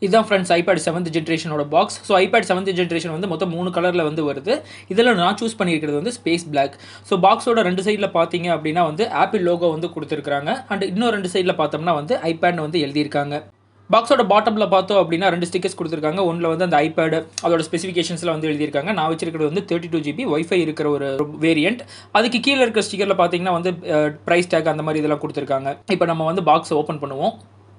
இதுதான் friends iPad seventh ஜென்ரேஷனோட box so iPad seventh generation வந்து மொத்தம் மூணு கலரில் வந்து வருது இதில் நான் சூஸ் பண்ணியிருக்கிறது வந்து ஸ்பேஸ் பிளாக் ஸோ பாக்ஸோட ரெண்டு சைடில் பார்த்தீங்க அப்படின்னா வந்து ஆப்பிள் லோகோ வந்து கொடுத்துருக்காங்க அண்ட் இன்னும் ரெண்டு சைடில் பார்த்தோம்னா வந்து ஐபேட்னு வந்து எழுதியிருக்காங்க பாக்ஸோட பாட்டமில் பார்த்தோம் அப்படின்னா ரெண்டு ஸ்டிக்கர்ஸ் கொடுத்துருக்காங்க ஒன்றில் வந்து அந்த ஐபேடு அதோட ஸ்பெசிஃபிகேஷன்ஸில் வந்து எழுதியிருக்காங்க நான் வச்சிருக்கிறது வந்து தேர்ட்டி டூ ஜிபி ஒய்ஃபை இருக்கிற ஒரு வேரியண்ட் அதுக்கு கீழே இருக்கிற ஸ்டிக்கரில் பார்த்தீங்கன்னா வந்து ப்ரைஸ் டேக் அந்த மாதிரி இதெல்லாம் கொடுத்துருக்காங்க இப்போ நம்ம வந்து பாக்ஸை ஓப்பன் பண்ணுவோம்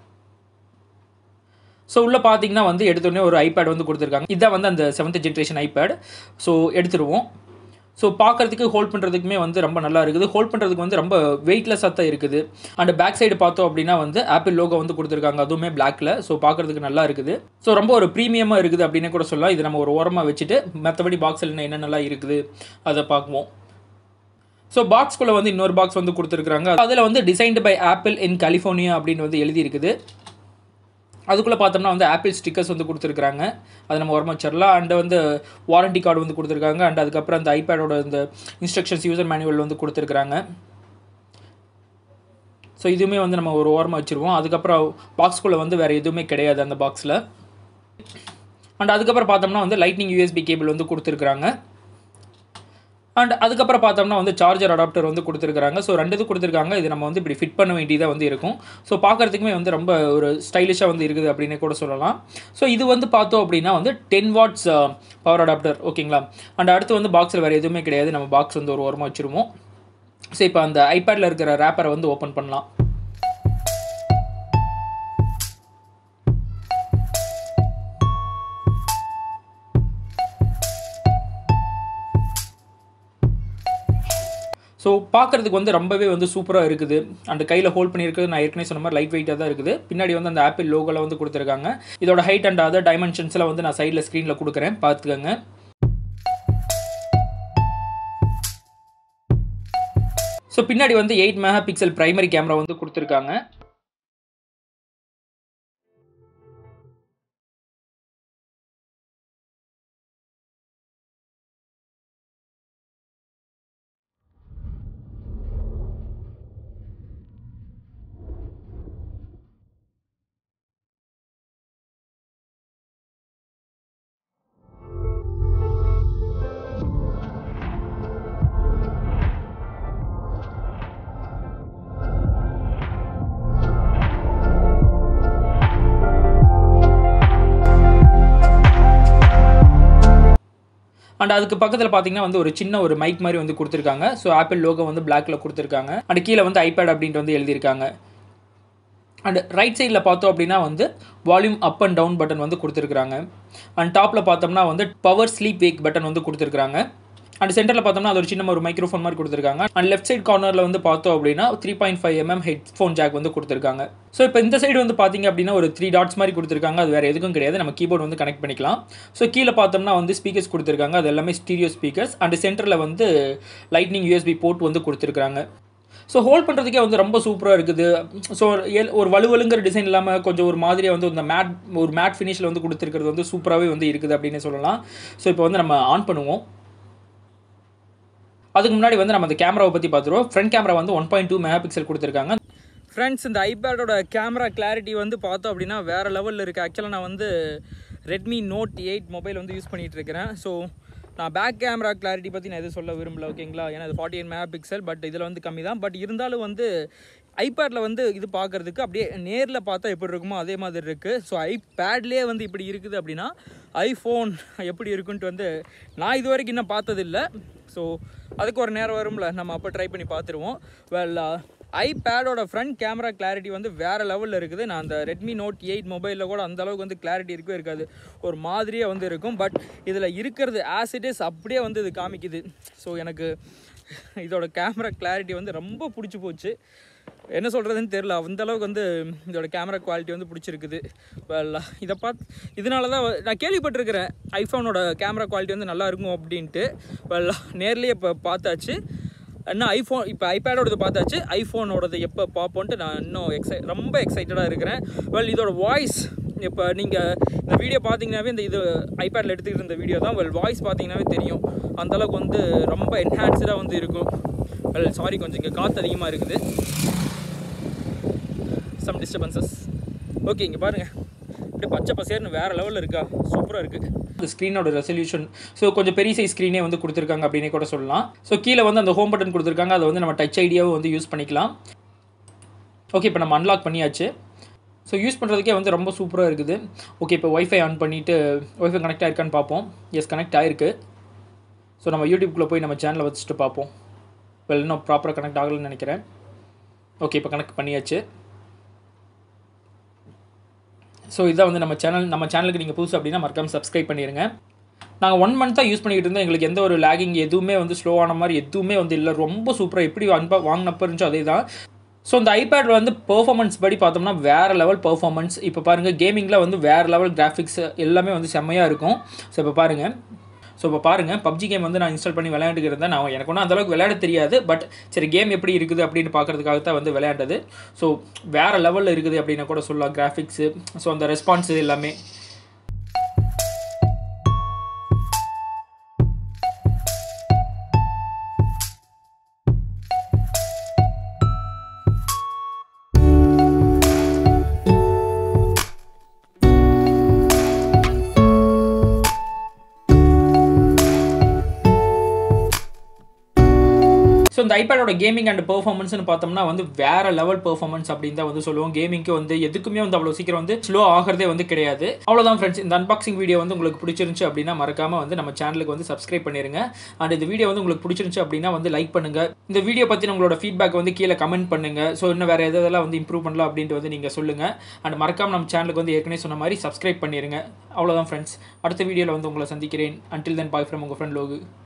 ஸோ உள்ளே பார்த்தீங்கன்னா வந்து எடுத்தோடனே ஒரு ஐபேட் வந்து கொடுத்துருக்காங்க இதான் வந்து அந்த செவன்த் ஜென்ரேஷன் ஐபேட் ஸோ எடுத்துருவோம் ஸோ பார்க்குறதுக்கு ஹோல்ட் பண்ணுறதுக்குமே வந்து ரொம்ப நல்லா இருக்குது ஹோல்ட் பண்ணுறதுக்கு வந்து ரொம்ப வெயிட்லெஸ்ஸாக தான் இருக்குது அண்ட் பேக் சைடு பார்த்தோம் அப்படின்னா வந்து ஆப்பிள் லோகோ வந்து கொடுத்துருக்காங்க அதுவுமே பிளாக்ல ஸோ பார்க்குறதுக்கு நல்லா இருக்குது ஸோ ரொம்ப ஒரு ப்ரீமியமாக இருக்குது அப்படின்னு கூட சொல்லலாம் இது நம்ம ஒரு ஓரமாக வச்சுட்டு மற்றபடி பாக்ஸில் என்னென்னலாம் இருக்குது அதை பார்க்குவோம் ஸோ பாக்ஸ்குள்ளே வந்து இன்னொரு பாக்ஸ் வந்து கொடுத்துருக்காங்க அதில் வந்து designed by Apple in California அப்படின்னு வந்து எழுதியிருக்குது அதுக்குள்ளே பார்த்தோம்னா வந்து ஆப்பிள் ஸ்டிக்கர்ஸ் வந்து கொடுத்துருக்காங்க அது நம்ம உரமா வச்சிடலாம் அண்ட் வந்து வாரண்டி கார்டு வந்து கொடுத்துருக்காங்க அண்ட் அதுக்கப்புறம் அந்த ஐபேடோட இந்த இன்ஸ்ட்ரக்ஷன்ஸ் யூசர் மேனுவல் வந்து கொடுத்துருக்காங்க ஸோ இதுவுமே வந்து நம்ம ஒரு ஓரமாக வச்சுருவோம் அதுக்கப்புறம் பாக்ஸ்குள்ளே வந்து வேறு எதுவுமே கிடையாது அந்த பாக்ஸில் அண்ட் அதுக்கப்புறம் பார்த்தோம்னா வந்து லைட்னிங் யூஎஸ்பி கேபிள் வந்து கொடுத்துருக்குறாங்க அண்ட் அதுக்கப்புறம் பார்த்தோம்னா வந்து சார்ஜர் அடாப்டர் வந்து கொடுத்துருக்காங்க ஸோ ரெண்டு இது கொடுத்துருக்காங்க இது நம்ம வந்து இப்படி ஃபிட் பண்ண வேண்டியதாக வந்து இருக்கும் ஸோ பார்க்குறதுக்குமே வந்து ரொம்ப ஒரு ஸ்டைலிஷாக வந்து இருக்குது அப்படின்னு கூட சொல்லலாம் ஸோ இது வந்து பார்த்தோம் அப்படின்னா வந்து டென் வாட்ஸ் பவர் அடாப்டர் ஓகேங்களா அண்ட் அடுத்து வந்து பாக்ஸில் வேறு எதுவுமே கிடையாது நம்ம பாக்ஸ் வந்து ஒரு ஓரமாக வச்சுருவோம் ஸோ இப்போ அந்த ஐபேடில் இருக்கிற ரேப்பரை வந்து ஓப்பன் பண்ணலாம் ஸோ பார்க்குறதுக்கு வந்து ரொம்பவே வந்து சூப்பராக இருக்குது அந்த கையில் ஹோல்ட் பண்ணியிருக்கிறது நான் ஏற்கனவே சொன்ன மாதிரி லைட் வெயிட்டாக தான் இருக்குது பின்னாடி வந்து அந்த ஆப்பிள் லோகோவில் வந்து கொடுத்துருக்காங்க இதோட ஹைட் அண்ட் அதர் டைமென்ஷன்ஸில் வந்து நான் சைடில் ஸ்க்ரீனில் கொடுக்குறேன் பார்த்துக்கோங்க ஸோ பின்னாடி வந்து eight megapixel primary camera வந்து கொடுத்துருக்காங்க அண்ட் அதுக்கு பக்கத்தில் பார்த்தீங்கன்னா வந்து ஒரு சின்ன ஒரு மைக் மாதிரி வந்து கொடுத்துருக்காங்க ஸோ ஆப்பிள் லோகோ வந்து பிளாக்ல கொடுத்துருக்காங்க அண்ட் கீழே வந்து ஐபேட் அப்படின்ட்டு வந்து எழுதியிருக்காங்க அண்ட் ரைட் சைடில் பார்த்தோம் அப்படின்னா வந்து volume up and down button வந்து கொடுத்துருக்காங்க அண்ட் டாப்பில் பார்த்தோம்னா வந்து பவர் ஸ்லீப் வேக் பட்டன் வந்து கொடுத்துருக்காங்க அண்ட் சென்டரில் பார்த்தோம்னா அது ஒரு சின்ன ஒரு மைக்ரோஃபோன் மாதிரி கொடுத்துருக்காங்க அண்ட் லெஃப்ட் சைட் கார்னரில் வந்து பார்த்தோம் அப்படின்னா three point five mm headphone jack வந்து கொடுத்துருக்காங்க ஸோ இப்போ இந்த சைடு வந்து பார்த்தீங்க அப்படின்னா ஒரு த்ரீ டாட்ஸ் மாதிரி கொடுத்துருக்காங்க அது வேறு எதுக்கும் கிடையாது நம்ம கீபோர்டு வந்து கனெக்ட் பண்ணிக்கலாம் ஸோ கீழே பார்த்தோம்னா வந்து ஸ்பீக்கர்ஸ் கொடுத்துருக்காங்க அது எல்லாமே ஸ்டீரியோ ஸ்பீக்கர்ஸ் அண்ட் சென்டரில் வந்து லைட்னிங் யூஎஸ்பி போர்ட் வந்து கொடுத்துருக்காங்க ஸோ ஹோல்ட் பண்ணுறதுக்கே வந்து ரொம்ப சூப்பராக இருக்குது ஸோ ஒரு வலுவலுங்கிற டிசைன் இல்லாமல் கொஞ்சம் ஒரு மாதிரியாக வந்து இந்த மேட் ஒரு மேட் ஃபினிஷில் வந்து கொடுத்துருக்கிறது வந்து சூப்பராகவே வந்து இருக்குது அப்படின்னு சொல்லலாம் ஸோ இப்போ வந்து நம்ம ஆன் பண்ணுவோம் அதுக்கு முன்னாடி வந்து நம்ம அந்த கேமராவை பற்றி பார்த்துருவோம் ஃப்ரண்ட் கேமரா வந்து one point two megapixel கொடுத்துருக்காங்க ஃப்ரெண்ட்ஸ் இந்த ஐபேடோட கேமரா கிளாரிட்டி வந்து பார்த்தோம் அப்படின்னா வேறு லெவலில் இருக்குது ஆக்சுவலாக நான் வந்து ரெட்மி நோட் எயிட் மொபைல் வந்து யூஸ் பண்ணிகிட்டு இருக்கிறேன் ஸோ நான் பேக் கேமரா கிளாரிட்டி பற்றி நான் எதுவும் சொல்ல விரும்பல ஓகேங்களா ஏன்னா இது forty eight megapixel but இதில் வந்து கம்மி தான் பட் இருந்தாலும் வந்து ஐபேடில் வந்து இது பார்க்குறதுக்கு அப்படியே நேரில் பார்த்தா எப்படி இருக்குமோ அதே மாதிரி இருக்குது ஸோ ஐபேட்லேயே வந்து இப்படி இருக்குது அப்படின்னா ஐஃபோன் எப்படி இருக்குன்ட்டு வந்து நான் இது வரைக்கும் இன்னும் பார்த்ததில்லை ஸோ அதுக்கு ஒரு நேரம் வரும்ல நம்ம அப்போ ட்ரை பண்ணி பார்த்துருவோம் வெல் ஐபேடோட ஃப்ரண்ட் கேமரா கிளாரிட்டி வந்து வேறு லெவலில் இருக்குது நான் அந்த ரெட்மி நோட் எயிட் மொபைலில் கூட அந்த அளவுக்கு வந்து கிளாரிட்டி இருக்கவே இருக்காது ஒரு மாதிரியே வந்து இருக்கும் பட் இதில் இருக்கிறது ஆஸ் இட் இஸ் அப்படியே வந்து இது காமிக்குது ஸோ எனக்கு இதோட கேமரா கிளாரிட்டி வந்து ரொம்ப பிடிச்சி போச்சு என்ன சொல்கிறதுன்னு தெரில அந்த அளவுக்கு வந்து இதோட கேமரா குவாலிட்டி வந்து பிடிச்சிருக்குது வெல் இதை பார்த்து இதனால தான் நான் கேள்விப்பட்டிருக்கிறேன் ஐஃபோனோட கேமரா குவாலிட்டி வந்து நல்லா இருக்கும் அப்படின்ட்டு வெல் நேர்லேயே இப்போ பார்த்தாச்சு இன்னும் ஐஃபோன் இப்போ ஐபேடோடது பார்த்தாச்சு ஐஃபோனோடது எப்போ பார்ப்போன்ட்டு நான் இன்னும் எக்ஸை ரொம்ப எக்ஸைட்டடாக இருக்கிறேன் வெல் இதோட வாய்ஸ் இப்போ நீங்கள் இந்த வீடியோ பார்த்தீங்கன்னாவே இந்த இது ஐபேடில் எடுத்துக்கிட்டு இருந்த வீடியோ தான் வெல் வாய்ஸ் பார்த்தீங்கன்னாவே தெரியும் அந்தளவுக்கு வந்து ரொம்ப என்ஹான்ஸ்டாக வந்து இருக்கும் வெல் சாரி கொஞ்சம் இங்கே காற்று அதிகமாக இருக்குது சம் டிஸ்டர்பன்சஸ் ஓகே இங்கே பாருங்கள் அப்படியே பச்சை பசேர்னு வேறு லெவலில் இருக்கா சூப்பராக இருக்குது இந்த ஸ்க்ரீனோட ரெசல்யூஷன் ஸோ கொஞ்சம் பெரிய சைஸ் ஸ்க்ரீனே வந்து கொடுத்துருக்காங்க அப்படின்னே கூட சொல்லலாம் ஸோ கீழே வந்து அந்த ஹோம் பட்டன் கொடுத்துருக்காங்க அதை வந்து நம்ம டச் ஐடியாவும் வந்து யூஸ் பண்ணிக்கலாம் ஓகே இப்போ நம்ம அன்லாக் பண்ணியாச்சு ஸோ யூஸ் பண்ணுறதுக்கே வந்து ரொம்ப சூப்பராக இருக்குது ஓகே இப்போ ஒய்ஃபை ஆன் பண்ணிவிட்டு ஒய்ஃபை கனெக்ட் ஆயிருக்கான்னு பார்ப்போம் எஸ் கனெக்ட் ஆயிருக்கு ஸோ நம்ம யூடியூப்குள்ளே போய் நம்ம சேனலை வச்சுட்டு பார்ப்போம் வெல் இன்னும் ப்ராப்பராக கனெக்ட் ஆகலைன்னு நினைக்கிறேன் ஓகே இப்போ கனெக்ட் பண்ணியாச்சு ஸோ இதான் வந்து நம்ம சேனல் நம்ம சேனலுக்கு நீங்கள் புதுசு அப்படின்னா மறக்காமல் சப்ஸ்கிரைப் பண்ணிடுங்க நாங்கள் ஒன் மந்த்தாக யூஸ் பண்ணிக்கிட்டு இருந்தோம் எங்களுக்கு எந்த ஒரு லேகிங் எதுவுமே வந்து ஸ்லோவான மாதிரி எதுவுமே வந்து இல்லை ரொம்ப சூப்பராக எப்படி அன்பா வாங்கினப்போ இருந்துச்சோ அதே தான் ஸோ இந்த ஐபேடில் வந்து பெர்ஃபார்மன்ஸ் படி பார்த்தோம்னா வேறு லெவல் பெர்ஃபார்மன்ஸ் இப்போ பாருங்கள் கேமிங்கில் வந்து வேறு லெவல் கிராஃபிக்ஸ் எல்லாமே வந்து செம்மையாக இருக்கும் ஸோ இப்போ பாருங்கள் ஸோ இப்போ பாருங்கள் பப்ஜி கேம் வந்து நான் இன்ஸ்டால் பண்ணி விளையாண்டுட்டு இருந்தேன் நான் எனக்கு ஒன்றும் அந்தளவுக்கு விளையாட தெரியாது பட் சரி கேம் எப்படி இருக்குது அப்படின்னு பார்க்குறதுக்காக தான் வந்து விளையாண்டது ஸோ வேறு லெவலில் இருக்குது அப்படின்னு கூட சொல்லலாம் கிராஃபிக்ஸு ஸோ அந்த ரெஸ்பான்ஸ் எல்லாமே ஸோ இந்த ஐபேடோட கேமிங் அண்ட் பெர்ஃபார்மன்ஸ்னு பார்த்தோம்னா வந்து வேற லெவல் பெர்ஃபார்மன்ஸ் அப்படின்னு தான் வந்து சொல்லுவோம் கேமிங்க்கு வந்து எதுக்குமே வந்து அவ்வளோ சீக்கிரம் வந்து ஸ்லோ ஆகிறதே வந்து கிடையாது அவ்வளோதான் ஃப்ரெண்ட்ஸ் இந்த அன்பாக்சிங் வீடியோ வந்து உங்களுக்கு பிடிச்சிருந்துச்சு அப்படின்னா மறக்காம வந்து நம்ம சேனலுக்கு வந்து சப்ஸ்கிரைப் பண்ணிருங்க அண்ட் இந்த வீடியோ வந்து உங்களுக்கு பிடிச்சிருந்துச்சு அப்படின்னா வந்து லைக் பண்ணுங்க இந்த வீடியோ பற்றி உங்களோட ஃபீட்பேக் வந்து கீழே கமெண்ட் பண்ணுங்க ஸோ இன்னும் வேற எதெல்லாம் வந்து இம்ப்ரூவ் பண்ணலாம் அப்படின்ட்டு வந்து நீங்கள் சொல்லுங்க அண்ட் மறக்காம நம்ம சேனலுக்கு வந்து ஏற்கனவே சொன்ன மாதிரி சப்ஸ்கிரைப் பண்ணிருங்க அவ்வளோதான் ஃப்ரெண்ட்ஸ் அடுத்த வீடியோவில் வந்து உங்களை சந்திக்கிறேன் அன்டில் தென் பாய் ஃப்ரம் உங்கள் ஃப்ரெண்ட் லோகு